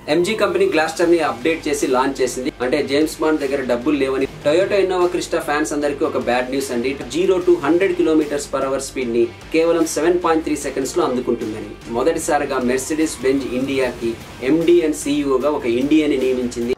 MG company Gloster ని update చేసి launch చేసింది అంటే జేమ్స్ బాండ్ దగ్గర డబ్బులు లేవని టొయోటో ఇన్నోవా క్రిస్టా ఫ్యాన్స్ అందరికీ ఒక బ్యాడ్ న్యూస్ అండి zero to hundred kilometres per hour speed ని కేవలం సెవెన్ పాయింట్ త్రీ సెకండ్స్ లో అందుకుంటుందని మొదటిసారిగా మెర్సిడీస్ బెంజ్ ఇండియాకి ఎండి అండ్ సిఇఓగా ఒక ఇండియన్ నియమించింది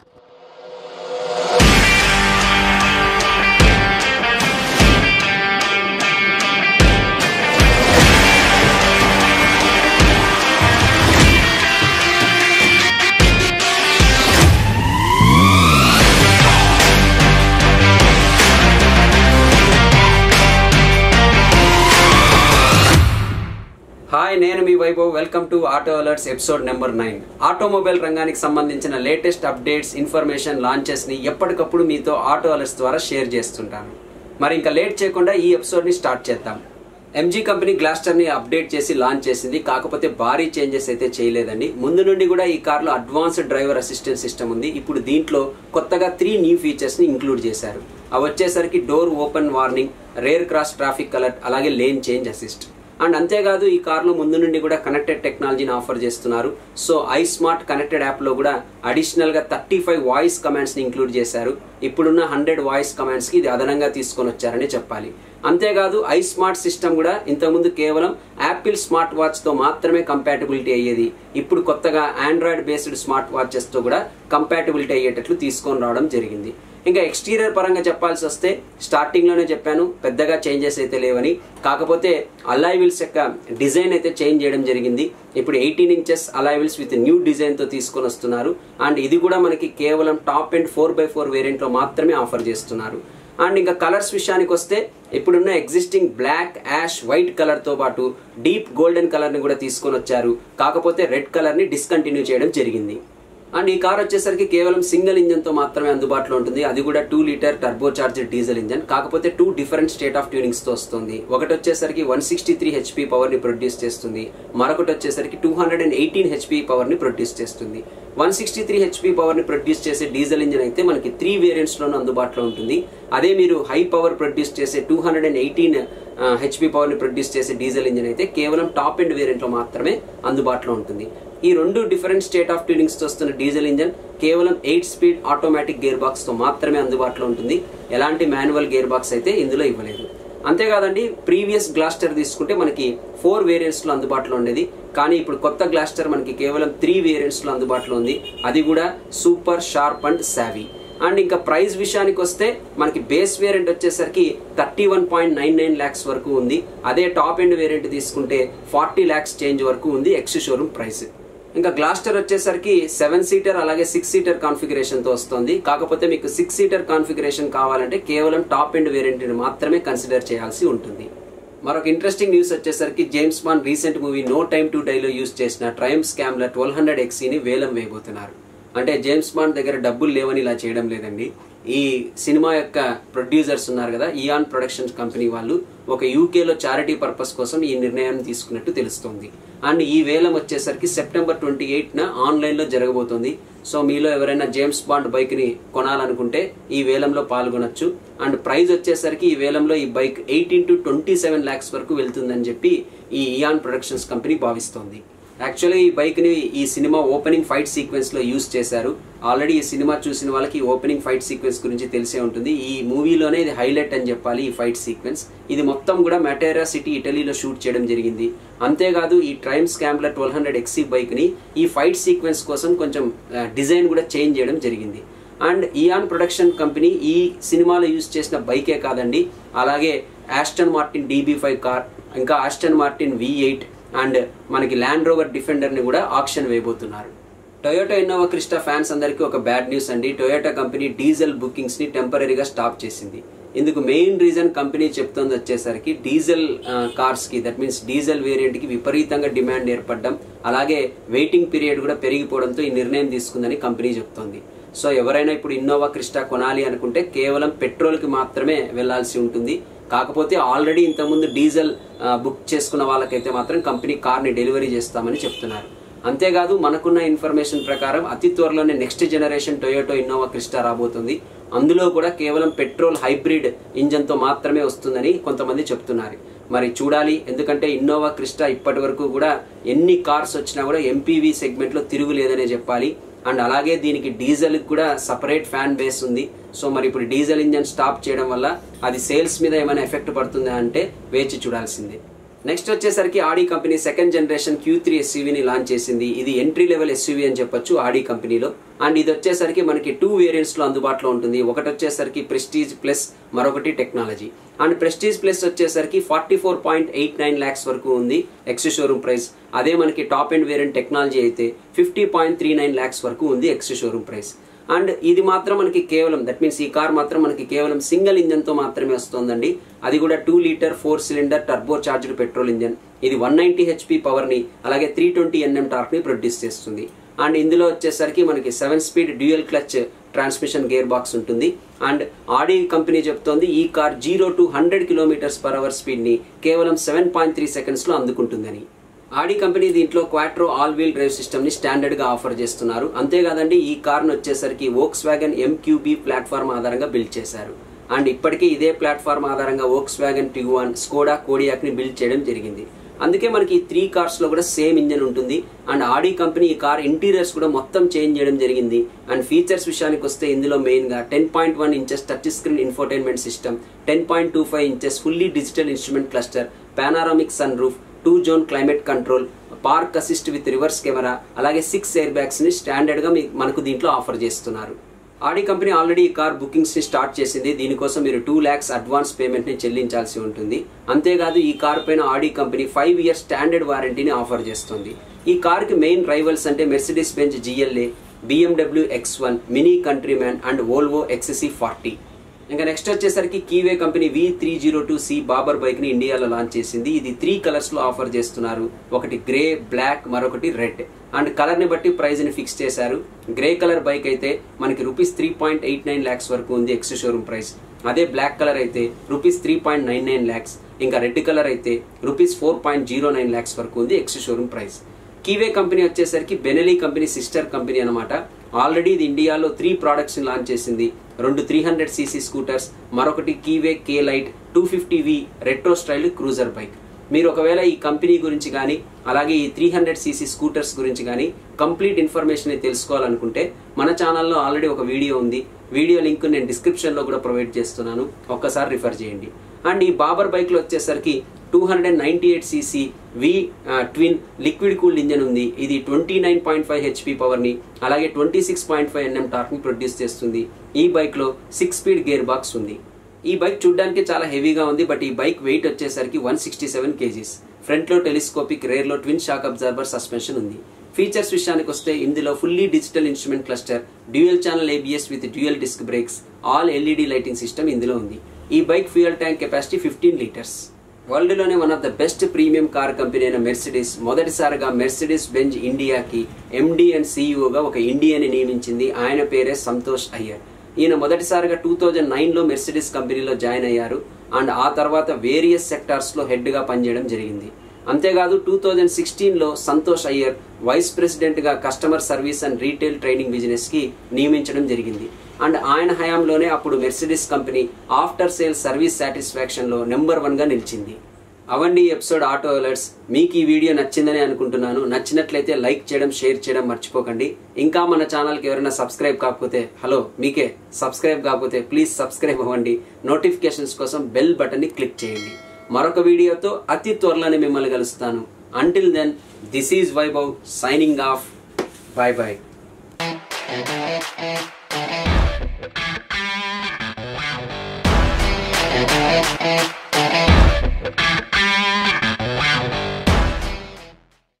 హాయ్ నేను మీ Vaibhav welcome to auto alerts episode number nine automobile రంగానికి సంబంధించిన లేటెస్ట్ అప్డేట్స్ ఇన్ఫర్మేషన్ లాంచెస్ ని ఎప్పటికప్పుడు మీతో ఆటో అలర్ట్స్ ద్వారా షేర్ చేస్తుంటాను మరి ఇంకా లేట్ చేయకుండా ఈ ఎపిసోడ్ ని స్టార్ట్ చేద్దాం ఎంజీ కంపెనీ గ్లాస్టర్ ని అప్డేట్ చేసి లాంచ్ చేసింది కాకపోతే భారీ చేంజెస్ అయితే చేయలేదండి ముందు నుండి కూడా ఈ కార్లో అడ్వాన్స్డ్ డ్రైవర్ అసిస్టెంట్ సిస్టమ్ ఉంది ఇప్పుడు దీంట్లో కొత్తగా త్రీ న్యూ ఫీచర్స్ ని ఇంక్లూడ్ చేశారు అవి వచ్చేసరికి door open warning rear cross traffic alert అలాగే లేన్ చేంజ్ అసిస్ట్ అండ్ అంతేకాదు ఈ కార్లో ముందు నుండి కూడా కనెక్టెడ్ టెక్నాలజీని ఆఫర్ చేస్తున్నారు సో ఐ స్మార్ట్ కనెక్టెడ్ యాప్లో కూడా అడిషనల్గా థర్టీ ఫైవ్ వాయిస్ కమాండ్స్ని ఇంక్లూడ్ చేశారు ఇప్పుడున్న హండ్రెడ్ వాయిస్ కమాండ్స్కి ఇది అదనంగా తీసుకొని వచ్చారని చెప్పాలి అంతేకాదు ఐ స్మార్ట్ సిస్టమ్ కూడా ఇంతకుముందు కేవలం యాపిల్ స్మార్ట్ వాచ్తో మాత్రమే కంపాటబిలిటీ అయ్యేది ఇప్పుడు కొత్తగా ఆండ్రాయిడ్ బేస్డ్ స్మార్ట్ వాచెస్తో కూడా కంపాటబిలిటీ అయ్యేటట్లు తీసుకొని రావడం జరిగింది ఇంకా ఎక్స్టీరియర్ పరంగా చెప్పాల్సి వస్తే స్టార్టింగ్ లోనే చెప్పాను పెద్దగా చేంజెస్ అయితే లేవని కాకపోతే అలై వీల్స్ యొక్క డిజైన్ అయితే చేంజ్ చేయడం జరిగింది ఇప్పుడు eighteen inches alloy wheels with new design తో తీసుకొని వస్తున్నారు అండ్ ఇది కూడా మనకి కేవలం top and four by four variant లో మాత్రమే ఆఫర్ చేస్తున్నారు అండ్ ఇంకా కలర్స్ విషయానికి వస్తే ఇప్పుడున్న existing black ash white colour తో పాటు డీప్ గోల్డెన్ కలర్ ని కూడా తీసుకొని వచ్చారు కాకపోతే రెడ్ కలర్ ని డిస్కంటిన్యూ చేయడం జరిగింది అండ్ ఈ కార్ వచ్చేసరికి కేవలం సింగిల్ ఇంజన్ తో మాత్రమే అందుబాటులో ఉంటుంది అది కూడా two litre turbo charger diesel engine కాకపోతే two different state of tunings తో వస్తుంది ఒకటి వచ్చేసరికి one sixty three HP power ని ప్రొడ్యూస్ చేస్తుంది మరొకటి వచ్చేసరికి two hundred and eighteen HP power ని ప్రొడ్యూస్ చేస్తుంది one sixty three HP power ని ప్రొడ్యూస్ చేసే డీజిల్ ఇంజన్ అయితే మనకి త్రీ వేరియంట్స్ లోనూ అందుబాటులో ఉంటుంది అదే మీరు హై పవర్ ప్రొడ్యూస్ చేసే two hundred and eighteen HP power ని ప్రొడ్యూస్ చేసే డీజిల్ ఇంజన్ అయితే కేవలం టాప్ ఎండ్ వేరియంట్ లో మాత్రమే అందుబాటులో ఉంటుంది ఈ రెండు డిఫరెంట్ స్టేట్ ఆఫ్ ట్యూనింగ్స్ తో వస్తున్న డీజిల్ ఇంజన్ కేవలం eight speed automatic gear box తో మాత్రమే అందుబాటులో ఉంటుంది ఎలాంటి మాన్యువల్ గేర్ బాక్స్ అయితే ఇందులో ఇవ్వలేదు అంతేకాదండి ప్రీవియస్ గ్లాస్టర్ తీసుకుంటే మనకి ఫోర్ వేరియంట్స్ లో అందుబాటులో ఉండేది కానీ ఇప్పుడు కొత్త గ్లాస్టర్ మనకి కేవలం త్రీ వేరియంట్స్ లో అందుబాటులో ఉంది అది కూడా super sharp and savvy and ఇంకా ప్రైస్ విషయానికి వస్తే మనకి బేస్ వేరియంట్ వచ్చేసరికి thirty one point nine nine lakhs వరకు ఉంది అదే టాప్ ఎండ్ వేరియంట్ తీసుకుంటే ఫార్టీ ల్యాక్స్ చేంజ్ వరకు ఉంది ఎక్స్ షోరూమ్ ప్రైస్ ఇంకా గ్లాస్టర్ వచ్చేసరికి సెవెన్ సీటర్ అలాగే సిక్స్ సీటర్ కాన్ఫిగరేషన్ తో వస్తుంది కాకపోతే మీకు సిక్స్ సీటర్ కాన్ఫిగరేషన్ కావాలంటే కేవలం టాప్ ఎండ్ వేరియంట్ మాత్రమే కన్సిడర్ చేయాల్సి ఉంటుంది మరొక ఇంట్రెస్టింగ్ న్యూస్ వచ్చేసరికి James Bond recent movie no time to డైలో యూస్ చేసిన ట్రైమ్ స్కామ్ల ట్వెల్వ్ హండ్రెడ్ ఎక్సీని వేలం వేయబోతున్నారు అంటే జేమ్స్ బాండ్ దగ్గర డబ్బులు లేవని ఇలా చేయడం లేదండి ఈ సినిమా యొక్క ప్రొడ్యూసర్స్ ఉన్నారు కదా ఇయాన్ ప్రొడక్షన్స్ కంపెనీ వాళ్ళు ఒక యూకేలో చారిటీ పర్పస్ కోసం ఈ నిర్ణయాన్ని తీసుకున్నట్టు తెలుస్తోంది అండ్ ఈ వేలం వచ్చేసరికి సెప్టెంబర్ ట్వంటీ ఎయిట్న ఆన్లైన్లో జరగబోతోంది సో మీలో ఎవరైనా జేమ్స్ బాండ్ బైక్ని కొనాలనుకుంటే ఈ వేలంలో పాల్గొనొచ్చు అండ్ ప్రైస్ వచ్చేసరికి ఈ వేలంలో ఈ bike eighteen to twenty seven lakhs వరకు వెళ్తుందని చెప్పి ఈ ఇయాన్ ప్రొడక్షన్స్ కంపెనీ భావిస్తోంది యాక్చువల్లీ ఈ బైక్ ని ఈ సినిమా ఓపెనింగ్ ఫైట్ సీక్వెన్స్ లో యూజ్ చేశారు ఆల్రెడీ ఈ సినిమా చూసిన వాళ్ళకి ఈ ఓపెనింగ్ ఫైట్ సీక్వెన్స్ గురించి తెలిసే ఉంటుంది ఈ మూవీలోనే ఇది హైలైట్ అని చెప్పాలి ఈ ఫైట్ సీక్వెన్స్ ఇది మొత్తం కూడా మెటేరియా సిటీ ఇటలీలో షూట్ చేయడం జరిగింది అంతేకాదు ఈ Triumph Scrambler twelve hundred XE bike ని ఈ ఫైట్ సీక్వెన్స్ కోసం కొంచెం డిజైన్ కూడా చేంజ్ చేయడం జరిగింది అండ్ ఇయాన్ ప్రొడక్షన్ కంపెనీ ఈ సినిమాలో యూజ్ చేసిన బైకే కాదండి అలాగే Aston Martin DB five car ఇంకా Aston Martin V eight and మనకి ల్యాండ్ రోవర్ డిఫెండర్ ని కూడా ఆప్షన్ వేయబోతున్నారు టొయోటా ఇన్నోవా క్రిస్టా ఫ్యాన్స్ అందరికీ ఒక బ్యాడ్ న్యూస్ అండి టొయోటా కంపెనీ డీజిల్ బుకింగ్స్ ని టెంపరీగా స్టాప్ చేసింది ఇందుకు మెయిన్ రీజన్ కంపెనీ చెప్తుంది వచ్చేసరికి డీజిల్ కార్స్ కి దట్ మీన్స్ డీజిల్ వేరియంట్ కి విపరీతంగా డిమాండ్ ఏర్పడడం అలాగే వెయిటింగ్ పీరియడ్ కూడా పెరిగిపోవడంతో ఈ నిర్ణయం తీసుకుందని కంపెనీ చెప్తోంది సో ఎవరైనా ఇప్పుడు ఇన్నోవా క్రిస్టా కొనాలి అనుకుంటే కేవలం పెట్రోల్ కి మాత్రమే వెళ్లాల్సి ఉంటుంది కాకపోతే ఆల్రెడీ ఇంతకుముందు డీజిల్ బుక్ చేసుకున్న వాళ్ళకైతే మాత్రం కంపెనీ కార్ని డెలివరీ చేస్తామని చెప్తున్నారు అంతేకాదు మనకున్న ఇన్ఫర్మేషన్ ప్రకారం అతి త్వరలోనే next generation Toyota Innova Crysta రాబోతుంది అందులో కూడా కేవలం పెట్రోల్ హైబ్రిడ్ ఇంజన్ తో మాత్రమే వస్తుందని కొంతమంది చెప్తున్నారు మరి చూడాలి ఎందుకంటే ఇన్నోవా క్రిస్టా ఇప్పటి వరకు కూడా ఎన్ని కార్స్ వచ్చినా కూడా ఎంపీవీ సెగ్మెంట్ లో తిరుగులేదనే చెప్పాలి అండ్ అలాగే దీనికి డీజిల్ కూడా సపరేట్ ఫ్యాన్ బేస్ ఉంది సో మరి ఇప్పుడు డీజిల్ ఇంజన్ స్టాప్ చేయడం వల్ల అది సేల్స్ మీద ఏమైనా ఎఫెక్ట్ పడుతుందా అంటే వేచి చూడాల్సిందే నెక్స్ట్ వచ్చేసరికి Audi company second generation Q three ఎస్యూవీని లాంచ్ చేసింది ఇది ఎంట్రీ లెవెల్ ఎస్యూవీ అని చెప్పొచ్చు ఆడీ కంపెనీలో అండ్ ఇది వచ్చేసరికి మనకి టూ వేరియంట్స్ లో అందుబాటులో ఉంటుంది ఒకటి వచ్చేసరికి ప్రెస్టీజ్ ప్లస్ మరొకటి టెక్నాలజీ అండ్ ప్రెస్టీజ్ ప్లస్ వచ్చేసరికి forty four point eight nine lakhs వరకు ఉంది ఎక్స్ షోరూమ్ ప్రైస్ అదే మనకి టాప్ అండ్ వేరియంట్ టెక్నాలజీ అయితే fifty point three nine lakhs వరకు ఉంది ఎక్స్ షోరూమ్ ప్రైస్ అండ్ ఇది మాత్రం మనకి కేవలం దట్ మీన్స్ ఈ కార్ మాత్రం మనకి కేవలం సింగిల్ ఇంజన్ తో మాత్రమే వస్తుందండి అది కూడా two litre four cylinder turbo charged petrol engine ఇది వన్ నైన్టీ హెచ్పి పవర్ ని అలాగే త్రీ ట్వంటీ ఎన్ఎం టార్క్ ని ప్రొడ్యూస్ చేస్తుంది అండ్ ఇందులో వచ్చేసరికి మనకి seven speed dual clutch transmission gear box ఉంటుంది అండ్ ఆడి కంపెనీ చెప్తోంది ఈ car zero to hundred kilometres per hour speed ని కేవలం సెవెన్ పాయింట్ త్రీ సెకండ్స్ లో అందుకుంటుందని ఆడి కంపెనీ దీంట్లో quattro all wheel drive system ని స్టాండర్డ్ గా ఆఫర్ చేస్తున్నారు అంతేకాదండి ఈ కార్ వచ్చేసరికి వోక్స్ వ్యాగన్ ఎంక్యూబీ ప్లాట్ఫామ్ ఆధారంగా బిల్డ్ చేశారు అండ్ ఇప్పటికీ ఇదే ప్లాట్ఫామ్ ఆధారంగా Volkswagen Tiguan Skoda Kodiaq ని బిల్డ్ చేయడం జరిగింది అందుకే మనకి ఈ త్రీ కార్స్ లో కూడా సేమ్ ఇంజన్ ఉంటుంది అండ్ ఆడి కంపెనీ ఈ కార్ ఇంటీరియర్స్ కూడా మొత్తం చేంజ్ చేయడం జరిగింది అండ్ ఫీచర్స్ విషయానికి వస్తే ఇందులో మెయిన్ గా ten point one inches touch screen infotainment system ten point two five inches fully digital instrument cluster panoramic sun roof two zone climate control park assist with reverse camera అలాగే six air bags ని standard గా మీ- మనకు దీంట్లో offer చేస్తున్నారు Audi company already ఈ car bookings ని start చేసింది దీనికోసం మీరు టూ ల్యాక్స్ అడ్వాన్స్ పేమెంట్ ని చెల్లించాల్సి ఉంటుంది అంతేకాదు ఈ కార్ పైన Audi company five years standard వారంటీని ఆఫర్ చేస్తుంది ఈ కార్ కి మెయిన్ రైవల్స్ అంటే Mercedes Benz GLA BMW X one Mini Countryman and Volvo XC forty ఇంకా నెక్స్ట్ వచ్చేసరికి Keeway company V three zero two C Bobber bike ని ఇండియాలో launch చేసింది ఇది త్రీ కలర్స్ లో ఆఫర్ చేస్తున్నారు ఒకటి గ్రే బ్లాక్ మరొకటి రెడ్ అండ్ కలర్ ని బట్టి ప్రైస్ ని ఫిక్స్ చేశారు గ్రే కలర్ బైక్ అయితే మనకి rupees three point eight nine lakhs వరకు ఉంది ఎక్స్ షోరూమ్ ప్రైస్ అదే బ్లాక్ కలర్ అయితే rupees three point nine nine lakhs ఇంకా రెడ్ కలర్ అయితే rupees four point zero nine lakhs వరకు ఉంది ex showroom price Keeway company వచ్చేసరికి బెనెలీ కంపెనీ సిస్టర్ కంపెనీ అనమాట ఆల్రెడీ ఇది ఇండియాలో త్రీ ప్రోడక్ట్స్ ని లాంచ్ చేసింది రెండు త్రీ హండ్రెడ్ సీసీ స్కూటర్స్ మరొకటి Keeway K Light two fifty V retro style cruiser bike మీరు ఒకవేళ ఈ కంపెనీ గురించి కానీ అలాగే ఈ త్రీ హండ్రెడ్ సీసీ స్కూటర్స్ గురించి కానీ కంప్లీట్ ఇన్ఫర్మేషన్ తెలుసుకోవాలనుకుంటే మన ఛానల్లో ఆల్రెడీ ఒక వీడియో ఉంది వీడియో లింక్ నేను డిస్క్రిప్షన్ లో కూడా ప్రొవైడ్ చేస్తున్నాను ఒక్కసారి రిఫర్ చేయండి అండ్ ఈ బాబర్ బైక్ లో వచ్చేసరికి two hundred and ninety eight CC V twin liquid cooled engine ఉంది ఇది twenty nine point five HP power ని అలాగే twenty six point five NM torque ని ప్రొడ్యూస్ చేస్తుంది ఈ బైక్ లో సిక్స్ స్పీడ్ గేర్ బాక్స్ ఉంది ఈ బైక్ చూడడానికి చాలా హెవీగా ఉంది బట్ ఈ బైక్ వెయిట్ వచ్చేసరికి one sixty seven KGs front లో టెలిస్కోపిక్ రేర్ లో ట్విన్ షాక్ అబ్జర్బర్ సస్పెన్షన్ ఉంది ఫీచర్స్ విషయానికి వస్తే ఇందులో fully digital instrument cluster dual channel ABS with dual disc brakes all LED lighting system ఇందులో ఉంది ఈ bike fuel tank capacity fifteen litres world లోనే one of the best premium car company అయిన Mercedes మొదటిసారిగా Mercedes Benz ఇండియాకి MD and సిఇఓగా ఒక Indian నియమించింది ఆయన పేరే సంతోష్ అయ్యర్ ఈయన మొదటిసారిగా టూ థౌజండ్ నైన్ లో మెర్సిడీస్ కంపెనీలో జాయిన్ అయ్యారు అండ్ ఆ తర్వాత వేరియస్ సెక్టార్స్ లో హెడ్ గా పనిచేయడం జరిగింది అంతేకాదు టూ థౌజండ్ సిక్స్టీన్ లో సంతోష్ అయ్యర్ వైస్ ప్రెసిడెంట్ గా customer service and retail training business కి నియమించడం జరిగింది అండ్ ఆయన హయాంలోనే అప్పుడు Mercedes company after sale service satisfaction లో నెంబర్ వన్ గా నిలిచింది అవండి ఎపిసోడ్ ఆటో అలర్ట్స్ మీకు ఈ వీడియో నచ్చిందని అనుకుంటున్నాను నచ్చినట్లయితే లైక్ చేయడం షేర్ చేయడం మర్చిపోకండి ఇంకా మన ఛానల్కి ఎవరైనా సబ్స్క్రైబ్ కాకపోతే హలో మీకే సబ్స్క్రైబ్ కాకపోతే ప్లీజ్ సబ్స్క్రైబ్ అవ్వండి నోటిఫికేషన్స్ కోసం బెల్ బటన్ని క్లిక్ చేయండి మరొక వీడియోతో అతి త్వరలోనే మిమ్మల్ని కలుస్తాను until then this is Vaibhav signing off bye bye Thank you.